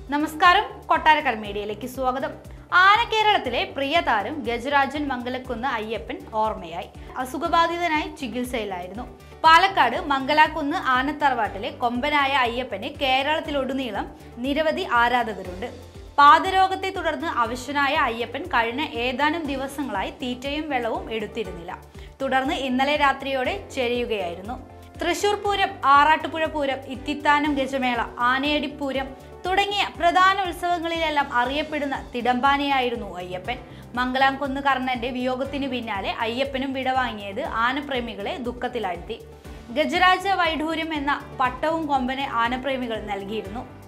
നമസ്കാരം കൊട്ടാരക്കര മീഡിയയിലേക്ക് സ്വാഗതം ആനക്കേരളത്തിലെ പ്രിയ താരം ഗജരാജൻ മംഗലക്കുന്ന് അയ്യപ്പൻ ഓർമ്മയായി അസുഖബാധിതനായി ചികിത്സയിലായിരുന്നു പാലക്കാട് മംഗലാക്കുന്ന് ആനത്തറവാട്ടിലെ കൊമ്പനായ അയ്യപ്പന് കേരളത്തിലൊടുനീളം നിരവധി ആരാധകരുണ്ട് പാദരോഗത്തെ തുടർന്ന് അവശനായ അയ്യപ്പൻ കഴിഞ്ഞ ഏതാനും ദിവസങ്ങളായി തീറ്റയും വെള്ളവും എടുത്തിരുന്നില്ല തുടർന്ന് ഇന്നലെ രാത്രിയോടെ ചെരിയുകയായിരുന്നു തൃശൂർ പൂരം ആറാട്ടുപുഴ പൂരം ഇത്തിത്താനം ഗജമേള ആനയടിപ്പൂരം തുടങ്ങിയ പ്രധാന ഉത്സവങ്ങളിലെല്ലാം അറിയപ്പെടുന്ന തിടമ്പാനയായിരുന്നു അയ്യപ്പൻ മംഗലാംകുന്ന് കർണന്റെ വിയോഗത്തിന് പിന്നാലെ അയ്യപ്പനും വിടവാങ്ങിയത് ആനപ്രേമികളെ ദുഃഖത്തിലാഴ്ത്തി ഗജരാജ വൈഢൂര്യം എന്ന പട്ടവും കൊമ്പനെ ആനപ്രേമികൾ നൽകിയിരുന്നു